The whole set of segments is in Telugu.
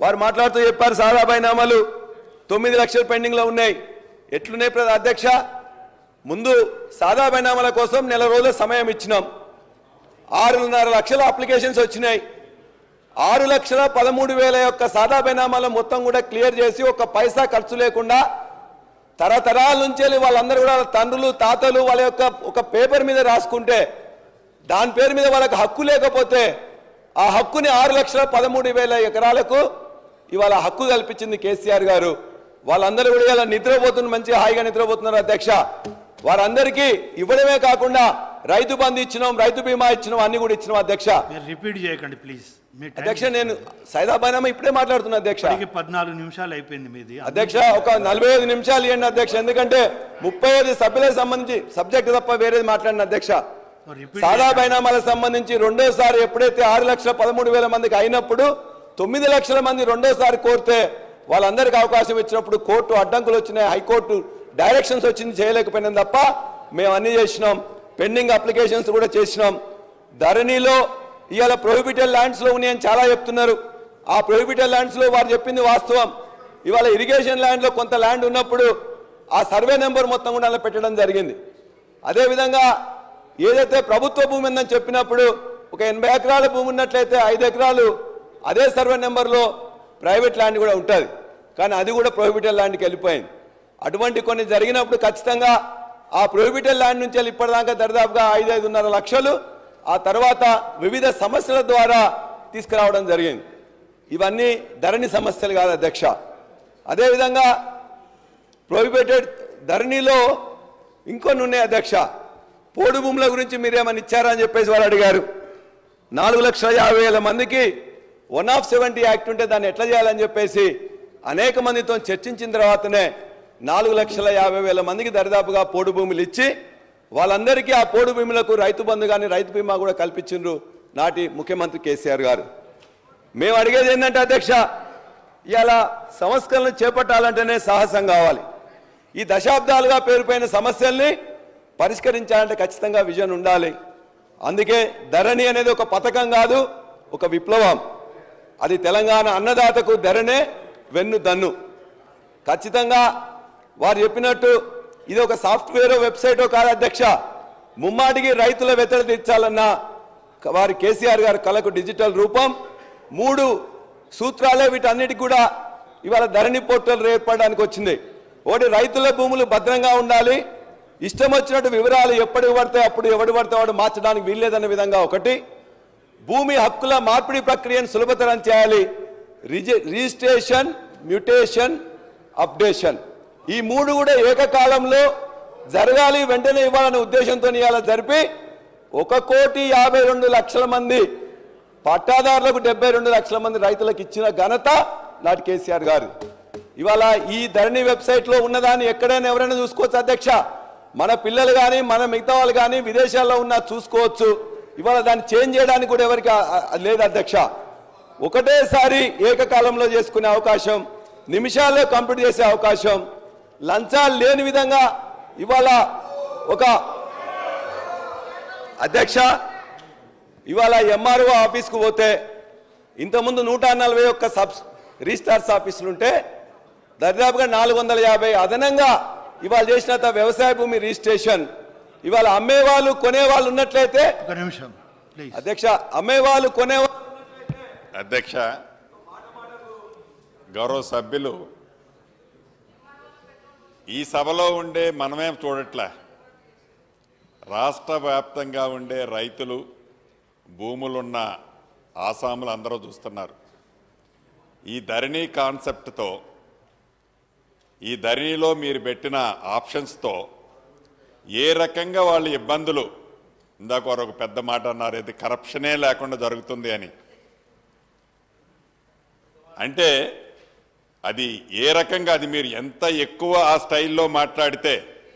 వారు మాట్లాడుతూ చెప్పారు సాదా బైనామాలు తొమ్మిది లక్షలు పెండింగ్లో ఉన్నాయి ఎట్లున్నాయి ప్రధాన అధ్యక్ష ముందు సాదా బైనామాల కోసం నెల రోజుల సమయం ఇచ్చినాం ఆరున్నర లక్షల అప్లికేషన్స్ వచ్చినాయి ఆరు లక్షల పదమూడు వేల యొక్క సాదా బైనామాల మొత్తం కూడా క్లియర్ చేసి ఒక పైసా ఖర్చు లేకుండా తరతరాల నుంచి వెళ్ళి వాళ్ళందరూ కూడా వాళ్ళ తండ్రులు తాతలు వాళ్ళ యొక్క ఒక పేపర్ మీద రాసుకుంటే దాని పేరు మీద వాళ్ళకి హక్కు లేకపోతే ఆ హక్కుని ఆరు లక్షల పదమూడు వేల ఎకరాలకు ఇవాళ హక్కు కల్పించింది కేసీఆర్ గారు వాళ్ళందరూ కూడా ఇలా నిద్రపోతున్న మంచి హాయిగా నిద్రపోతున్నారు అధ్యక్ష వారందరికీ ఇవ్వడమే కాకుండా రైతు బంధు ఇచ్చినాం రైతు బీమా ఇచ్చినాం అన్ని కూడా ఇచ్చినాం అధ్యక్ష మీరు రిపీట్ చేయకండి ప్లీజ్ మీ టైం అధ్యక్ష నేను సైదాబాయినామా ఇప్పుడే మాట్లాడుతున్నా అధ్యక్ష ఇప్పటికి పద్నాలుగు నిమిషాలు అయిపోయింది మీది అధ్యక్ష ఒక నలభై ఐదు నిమిషాలు ఇవ్వండి అధ్యక్ష ఎందుకంటే ముప్పై ఐదు సభ్యులకు సంబంధించి సబ్జెక్ట్ తప్ప వేరేది మాట్లాడిన అధ్యక్ష రిపీట్ సాదా బైనామాలకు సంబంధించి రెండోసారి ఎప్పుడైతే ఆరు లక్షల పదమూడు వేల మందికి అయినప్పుడు తొమ్మిది లక్షల మంది రెండోసారి కోరితే వాళ్ళందరికీ అవకాశం ఇచ్చినప్పుడు కోర్టు అడ్డంకులు వచ్చినాయి హైకోర్టు డైరెక్షన్స్ వచ్చింది చేయలేకపోయినాం తప్ప మేము అన్ని చేసినాం పెండింగ్ అప్లికేషన్స్ కూడా చేసినాం ధరణిలో ఇవాళ ప్రొహిబిటెడ్ ల్యాండ్స్ లో ఉన్నాయని చాలా చెప్తున్నారు ఆ ప్రొహిబిటెడ్ ల్యాండ్స్ లో వారు చెప్పింది వాస్తవం ఇవాళ ఇరిగేషన్ ల్యాండ్ లో కొంత ల్యాండ్ ఉన్నప్పుడు ఆ సర్వే నెంబర్ మొత్తం కూడా అలా పెట్టడం జరిగింది అదేవిధంగా ఏదైతే ప్రభుత్వ భూమి ఉందని చెప్పినప్పుడు ఒక ఎనభై ఎకరాల భూమి ఉన్నట్లయితే ఐదు ఎకరాలు అదే సర్వే నెంబర్లో ప్రైవేట్ ల్యాండ్ కూడా ఉంటుంది కానీ అది కూడా ప్రొహిబిటెడ్ ల్యాండ్కి వెళ్ళిపోయింది అటువంటి కొన్ని జరిగినప్పుడు ఖచ్చితంగా ఆ ప్రొహిబిటెడ్ ల్యాండ్ నుంచి వెళ్ళి ఇప్పటిదాకా దరిదాపుగా ఐదు ఐదున్నర లక్షలు ఆ తర్వాత వివిధ సమస్యల ద్వారా తీసుకురావడం జరిగింది ఇవన్నీ ధరణి సమస్యలు కాదు అధ్యక్ష అదేవిధంగా ప్రొహిబిటెడ్ ధరణిలో ఇంకొన్ని ఉన్నాయి అధ్యక్ష పోడు భూముల గురించి మీరేమని ఇచ్చారా అని చెప్పేసి వాళ్ళు అడిగారు నాలుగు లక్షల యాభై వేల మందికి వన్ ఆఫ్ సెవెంటీ యాక్ట్ ఉంటే దాన్ని ఎట్లా చేయాలని చెప్పేసి అనేక మందితో చర్చించిన తర్వాతనే నాలుగు లక్షల యాభై వేల మందికి దరిదాపుగా పోడు భూములు ఇచ్చి వాళ్ళందరికీ ఆ పోడు భూములకు రైతు బంధు కానీ రైతు బీమా కూడా కల్పించిండ్రు నాటి ముఖ్యమంత్రి కేసీఆర్ గారు మేము అడిగేది ఏంటంటే అధ్యక్ష ఇలా సంస్కరణలు చేపట్టాలంటేనే సాహసం కావాలి ఈ దశాబ్దాలుగా పేరుపోయిన సమస్యల్ని పరిష్కరించాలంటే ఖచ్చితంగా విజన్ ఉండాలి అందుకే ధరణి అనేది ఒక పథకం కాదు ఒక విప్లవం అది తెలంగాణ అన్నదాతకు ధరణే వెన్ను దన్ను ఖచ్చితంగా వారు చెప్పినట్టు ఇది ఒక సాఫ్ట్వేర్ వెబ్సైటో కాదు అధ్యక్ష ముమ్మాటికి రైతుల వెతలు తీర్చాలన్న వారి కేసీఆర్ గారి కళకు డిజిటల్ రూపం మూడు సూత్రాలే వీటన్నిటికి కూడా ఇవాళ ధరణి పోర్టల్ ఏర్పడడానికి వచ్చింది ఒకటి రైతుల భూములు భద్రంగా ఉండాలి ఇష్టం వచ్చినట్టు వివరాలు ఎప్పటికి పడితే అప్పుడు ఎవడు పడితే వాడు మార్చడానికి వీల్లేదన్న విధంగా ఒకటి భూమి హక్కుల మార్పిడి ప్రక్రియను సులభతరం చేయాలి రిజి- రిజిస్ట్రేషన్ మ్యూటేషన్ అప్డేషన్ ఈ మూడు కూడా ఏకకాలంలో జరగాలి వెంటనే ఇవ్వాలనే ఉద్దేశంతో ఇవాళ జరిపి ఒక కోటి యాభై రెండు లక్షల మంది పట్టాదారులకు డెబ్బై రెండు లక్షల మంది రైతులకు ఇచ్చిన ఘనత నాటి కేసీఆర్ గారు ఇవాళ ఈ ధరణి వెబ్సైట్లో ఉన్నదాన్ని ఎక్కడైనా ఎవరైనా చూసుకోవచ్చు అధ్యక్ష మన పిల్లలు కానీ మన మిగతా వాళ్ళు కానీ విదేశాల్లో ఉన్న చూసుకోవచ్చు ఇవాళ దాన్ని చేంజ్ చేయడానికి కూడా ఎవరికి ఆ- ఆ- లేదు అధ్యక్ష ఒకటేసారి ఏకకాలంలో చేసుకునే అవకాశం నిమిషాల్లో కంప్లీట్ చేసే అవకాశం లంచాలు లేని విధంగా ఇవాళ ఒక అధ్యక్ష ఇవాళ ఎంఆర్ఓ ఆఫీస్కు పోతే ఇంతకుముందు నూట నలభై ఒక్క సబ్ రిజిస్టార్స్ ఆఫీసులు ఉంటే దరిదాపుగా నాలుగు వందల యాభై అదనంగా ఇవాళ చేసినంత వ్యవసాయ భూమి రిజిస్ట్రేషన్ ఇవాళ అమ్మేవాళ్ళు కొనేవాళ్ళు ఉన్నట్లయితే ఒక నిమిషం ప్లీజ్ అధ్యక్ష అమ్మేవాళ్ళు కొనేవాళ్ళు అధ్యక్ష గౌరవ సభ్యులు ఈ సభలో ఉండే మనమేం చూడట్లే రాష్ట్ర వ్యాప్తంగా ఉండే రైతులు భూములున్న ఆసాములు అందరూ చూస్తున్నారు ఈ ధరణి కాన్సెప్ట్తో ఈ ధరణిలో మీరు పెట్టిన ఆప్షన్స్తో ఏ రకంగా వాళ్ళ ఇబ్బందులు ఇందాక వారు ఒక పెద్ద మాట అన్నారు ఇది కరప్షనే లేకుండా జరుగుతుంది అని అంటే అది ఏ రకంగా అది మీరు ఎంత ఎక్కువ ఆ స్టైల్లో మాట్లాడితే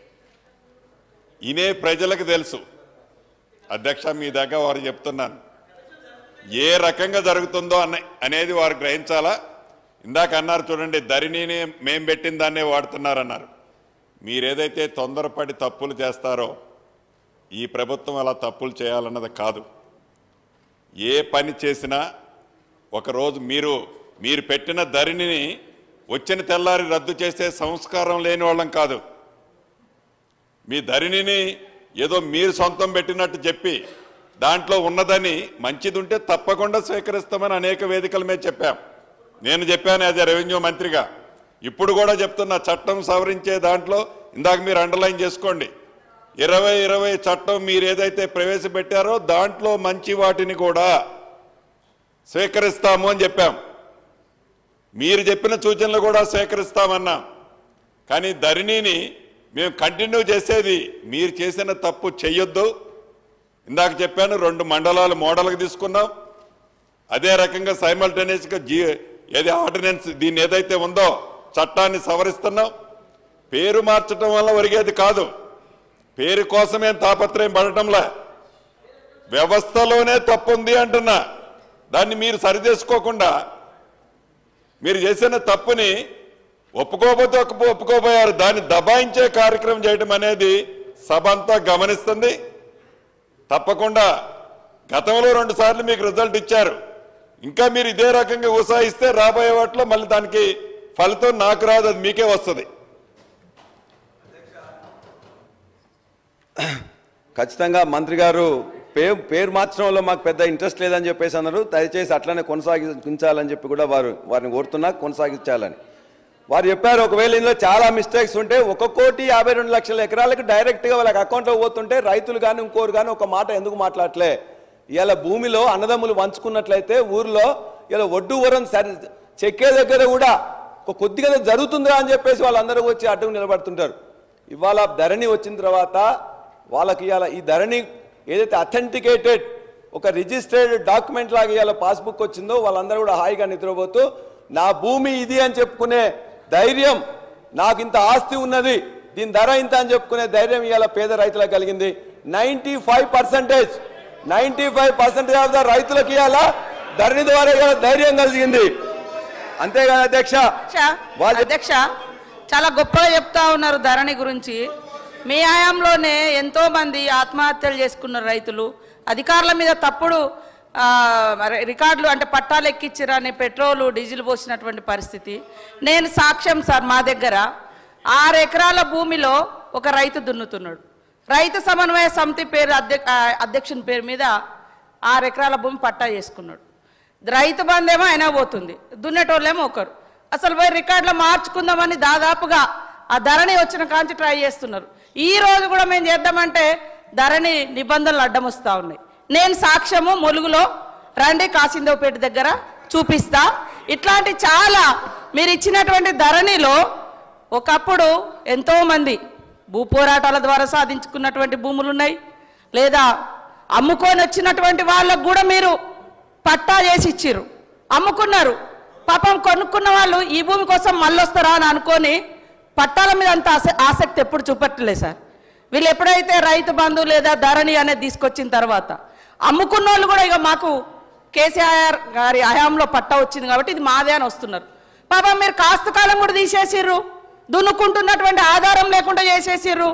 ఇనే ప్రజలకు తెలుసు అధ్యక్ష మీ దగ్గర వారు చెప్తున్నాను ఏ రకంగా జరుగుతుందో అనే అనేది వారు గ్రహించాలా ఇందాక అన్నారు చూడండి ధరణిని మేం పెట్టిన దాన్నే వాడుతున్నారన్నారు మీరేదైతే తొందరపడి తప్పులు చేస్తారో ఈ ప్రభుత్వం అలా తప్పులు చేయాలన్నది కాదు ఏ పని చేసినా ఒకరోజు మీరు మీరు పెట్టిన ధరణిని వచ్చిన తెల్లారి రద్దు చేసే సంస్కారం లేని వాళ్ళం కాదు మీ ధరణిని ఏదో మీరు సొంతం పెట్టినట్టు చెప్పి దాంట్లో ఉన్నదని మంచిది ఉంటే తప్పకుండా స్వీకరిస్తామని అనేక వేదికల మీద చెప్పాం నేను చెప్పాను యాజ్ ఎ రెవెన్యూ మంత్రిగా ఇప్పుడు కూడా చెప్తున్నా చట్టం సవరించే దాంట్లో ఇందాక మీరు అండర్లైన్ చేసుకోండి ఇరవై ఇరవై చట్టం మీరు ఏదైతే ప్రవేశపెట్టారో దాంట్లో మంచి వాటిని కూడా స్వీకరిస్తాము అని చెప్పాం మీరు చెప్పిన సూచనలు కూడా స్వీకరిస్తామన్నాం కానీ ధరణిని మేము కంటిన్యూ చేసేది మీరు చేసిన తప్పు చెయ్యొద్దు ఇందాక చెప్పాను రెండు మండలాలు మోడల్కి తీసుకున్నాం అదే రకంగా సైమల్టేనియస్గా జీ ఏది ఆర్డినెన్స్ దీన్ని ఏదైతే ఉందో చట్టాన్ని సవరిస్తున్నాం పేరు మార్చడం వల్ల ఒరిగేది కాదు పేరు కోసమేం తాపత్రయం పడటంలా వ్యవస్థలోనే తప్పుంది అంటున్నా దాన్ని మీరు సరిచేసుకోకుండా మీరు చేసిన తప్పుని ఒప్పుకోకపోతే ఒప్పుకో ఒప్పుకోపోయారు దాన్ని దబాయించే కార్యక్రమం చేయడం అనేది సభ అంతా గమనిస్తుంది తప్పకుండా గతంలో రెండు సార్లు మీకు రిజల్ట్ ఇచ్చారు ఇంకా మీరు ఇదే రకంగా ఉత్సాహిస్తే రాబోయే వాటిలో మళ్ళీ దానికి ఫలితం నాకు రాదు అది మీకే వస్తుంది ఖచ్చితంగా మంత్రి గారు పేరు పేరు మార్చడంలో మాకు పెద్ద ఇంట్రెస్ట్ లేదని చెప్పేసి అన్నారు దయచేసి అట్లనే కొనసాగించాలని చెప్పి కూడా వారు వారిని కోరుతున్నా కొనసాగించాలని వారు చెప్పారు ఒకవేళ ఇందులో చాలా మిస్టేక్స్ ఉంటే ఒక కోటి యాభై రెండు లక్షల ఎకరాలకు డైరెక్ట్గా వాళ్ళకి అకౌంట్లో పోతుంటే రైతులు కానీ ఇంకోరు కానీ ఒక మాట ఎందుకు మాట్లాడలే ఇవాళ భూమిలో అన్నదమ్ములు వంచుకున్నట్లయితే ఊర్లో ఇలా ఒడ్డు వరం సరి చెక్కే దగ్గర కూడా ఒక కొద్దిగా జరుగుతుందిరా అని చెప్పేసి వాళ్ళందరూ వచ్చి అడ్డు నిలబడుతుంటారు ఇవాళ ధరణి వచ్చిన తర్వాత వాళ్ళకి ఇవాళ ఈ ధరణి ఏదైతే అథెంటికేటెడ్ ఒక రిజిస్టర్డ్ డాక్యుమెంట్ లాగా ఇవాళ పాస్బుక్ వచ్చిందో వాళ్ళందరూ కూడా హాయిగా నిద్రపోతూ నా భూమి ఇది అని చెప్పుకునే ధైర్యం నాకు ఇంత ఆస్తి ఉన్నది దీని ధర ఇంత అని చెప్పుకునే ధైర్యం ఇవాళ పేద రైతులకు కలిగింది ninety five percentage ninety five percentage of the రైతులకు ఇవాళ ధరణి ద్వారా ఇవాళ ధైర్యం కలిగింది అంతేగాని అధ్యక్ష అధ్యక్ష వాళ్ళు- అధ్యక్ష చాలా గొప్పగా చెప్తా ఉన్నారు ధరణి గురించి మీ హయాంలోనే ఎంతో మంది ఆత్మహత్యలు చేసుకున్నారు రైతులు అధికారుల మీద తప్పుడు ఆ, రి- రికార్డులు అంటే పట్టాలు ఎక్కించరని పెట్రోల్ డీజిల్ పోసినటువంటి పరిస్థితి నేను సాక్ష్యం సార్ మా దగ్గర ఆరు ఎకరాల భూమిలో ఒక రైతు దున్నుతున్నాడు రైతు సమన్వయ సమితి పేరు అధ్యక్ష అధ్యక్షుని పేరు మీద ఆరు ఎకరాల భూమి పట్టా చేసుకున్నాడు రైతు బంధేమో అయినా పోతుంది దున్నేటోళ్ళేమో ఒకరు అసలు పోయి రికార్డులో మార్చుకుందామని దాదాపుగా ఆ ధరణి వచ్చిన కాంచి ట్రై చేస్తున్నారు ఈ రోజు కూడా మేము చేద్దామంటే ధరణి నిబంధనలు అడ్డం వస్తూ ఉన్నాయి నేను సాక్ష్యము ములుగులో రండి కాసిందేవపేట దగ్గర చూపిస్తా ఇట్లాంటి చాలా మీరు ఇచ్చినటువంటి ధరణిలో ఒకప్పుడు ఎంతో మంది భూ పోరాటాల ద్వారా సాధించుకున్నటువంటి భూములు ఉన్నాయి లేదా అమ్ముకొని వచ్చినటువంటి వాళ్ళకు కూడా మీరు పట్టా చేసి ఇచ్చిర్రు అమ్ముకున్నారు పాపం కొనుక్కున్న వాళ్ళు ఈ భూమి కోసం మళ్ళీ వస్తారా అని అనుకొని పట్టాల మీద అంత ఆస- ఆసక్తి ఎప్పుడు చూపట్లేదు సార్ వీళ్ళు ఎప్పుడైతే రైతు బంధు లేదా ధరణి అనేది తీసుకొచ్చిన తర్వాత అమ్ముకున్న వాళ్ళు కూడా ఇక మాకు కేసీఆర్ గారి హయాంలో పట్టా వచ్చింది కాబట్టి ఇది మాదే అని వస్తున్నారు పాపం మీరు కాస్త కాలం కూడా తీసేసిర్రు దున్నుకుంటున్నటువంటి ఆధారం లేకుండా చేసేసిర్రు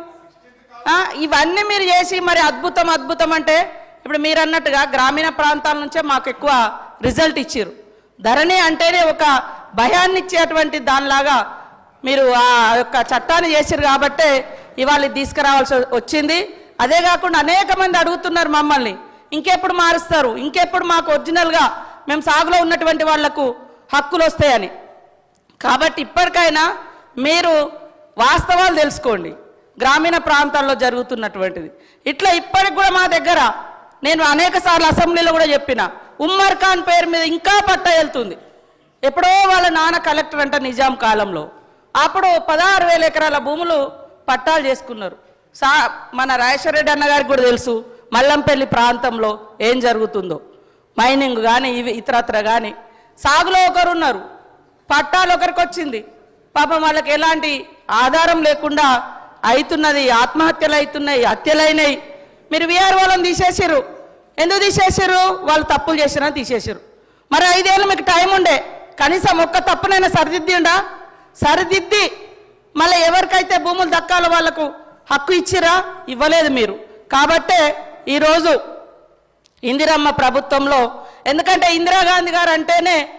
ఆ, ఇవన్నీ మీరు చేసి మరి అద్భుతం అద్భుతం అంటే ఇప్పుడు మీరు అన్నట్టుగా గ్రామీణ ప్రాంతాల నుంచే మాకు ఎక్కువ రిజల్ట్ ఇచ్చారు ధరణి అంటేనే ఒక భయాన్ని ఇచ్చేటువంటి దానిలాగా మీరు ఆ యొక్క చట్టాన్ని చేశారు కాబట్టే ఇవాళ ఇది తీసుకురావాల్సి వచ్చింది అదే కాకుండా అనేక మంది అడుగుతున్నారు మమ్మల్ని ఇంకెప్పుడు మారుస్తారు ఇంకెప్పుడు మాకు ఒరిజినల్గా మేము సాగులో ఉన్నటువంటి వాళ్లకు హక్కులు వస్తాయని కాబట్టి ఇప్పటికైనా మీరు వాస్తవాలు తెలుసుకోండి గ్రామీణ ప్రాంతాల్లో జరుగుతున్నటువంటిది ఇట్లా ఇప్పటికి కూడా మా దగ్గర నేను అనేక సార్లు అసెంబ్లీలో కూడా చెప్పిన ఉమ్మర్ ఖాన్ పేరు మీద ఇంకా పట్టా వెళ్తుంది ఎప్పుడో వాళ్ళ నాన్న కలెక్టర్ అంట నిజాం కాలంలో అప్పుడు పదహారు వేల ఎకరాల భూములు పట్టాలు చేసుకున్నారు సా మన రాజేశ్వర రెడ్డి అన్న గారికి కూడా తెలుసు మల్లంపల్లి ప్రాంతంలో ఏం జరుగుతుందో మైనింగ్ కానీ ఇవి ఇతరత్ర కానీ సాగులో ఒకరు ఉన్నారు పట్టాలు ఒకరికి వచ్చింది పాపం వాళ్ళకి ఎలాంటి ఆధారం లేకుండా అవుతున్నది ఆత్మహత్యలు అవుతున్నాయి హత్యలైనాయి మీరు విఆర్ వాళ్ళని తీసేసారు ఎందుకు తీసేసారు వాళ్ళు తప్పులు చేసినా తీసేసారు మరి ఐదేళ్ళు మీకు టైం ఉండే కనీసం ఒక్క తప్పునైనా సరిదిద్దిండా సరిదిద్ది మళ్ళీ ఎవరికైతే భూములు దక్కాలో వాళ్ళకు హక్కు ఇచ్చిరా ఇవ్వలేదు మీరు కాబట్టే ఈరోజు ఇందిరమ్మ ప్రభుత్వంలో ఎందుకంటే ఇందిరాగాంధీ గారు అంటేనే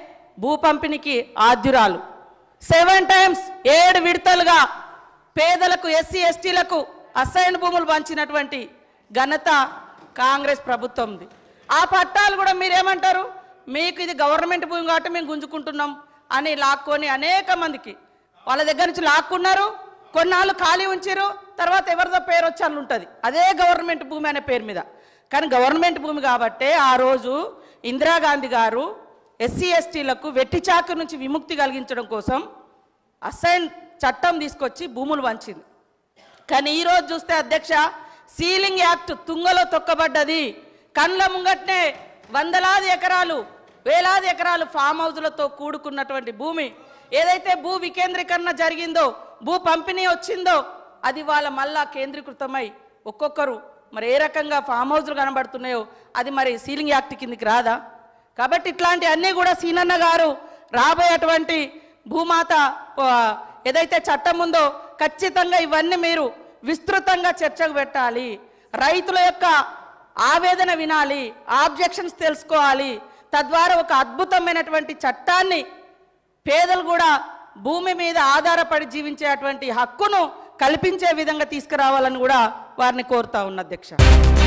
భూ పంపిణీకి ఆద్యురాలు సెవెన్ టైమ్స్ ఏడు విడతలుగా పేదలకు ఎస్సీ ఎస్టీలకు అసైన్ భూములు పంచినటువంటి ఘనత కాంగ్రెస్ ప్రభుత్వంది ఆ పట్టాలు కూడా మీరేమంటారు మీకు ఇది గవర్నమెంట్ భూమి కాబట్టి మేము గుంజుకుంటున్నాం అని లాక్కొని అనేక మందికి వాళ్ళ దగ్గర నుంచి లాక్కున్నారు కొన్నాళ్ళు ఖాళీ ఉంచారు తర్వాత ఎవరిదో పేరు వచ్చి అల్లు ఉంటుంది అదే గవర్నమెంట్ భూమి అనే పేరు మీద కానీ గవర్నమెంట్ భూమి కాబట్టే ఆ రోజు ఇందిరాగాంధీ గారు ఎస్సీ ఎస్టీలకు వెట్టి చాకు నుంచి విముక్తి కలిగించడం కోసం అసైన్ చట్టం తీసుకొచ్చి భూములు పంచింది కానీ ఈరోజు చూస్తే అధ్యక్ష సీలింగ్ యాక్ట్ తుంగలో తొక్కబడ్డది కండ్ల ముంగట్నే వందలాది ఎకరాలు వేలాది ఎకరాలు ఫామ్ హౌజులతో కూడుకున్నటువంటి భూమి ఏదైతే భూ వికేంద్రీకరణ జరిగిందో భూ పంపిణీ వచ్చిందో అది వాళ్ళ మళ్ళా కేంద్రీకృతమై ఒక్కొక్కరు మరి ఏ రకంగా ఫామ్ హౌజులు కనబడుతున్నాయో అది మరి సీలింగ్ యాక్ట్ కిందికి రాదా కాబట్టి ఇట్లాంటి అన్నీ కూడా సీనన్న గారు రాబోయేటువంటి భూమాత ఆ, ఏదైతే చట్టం ఉందో ఖచ్చితంగా ఇవన్నీ మీరు విస్తృతంగా చర్చకు పెట్టాలి రైతుల యొక్క ఆవేదన వినాలి ఆబ్జెక్షన్స్ తెలుసుకోవాలి తద్వారా ఒక అద్భుతమైనటువంటి చట్టాన్ని పేదలు కూడా భూమి మీద ఆధారపడి జీవించేటువంటి హక్కును కల్పించే విధంగా తీసుకురావాలని కూడా వారిని కోరుతా ఉన్న అధ్యక్ష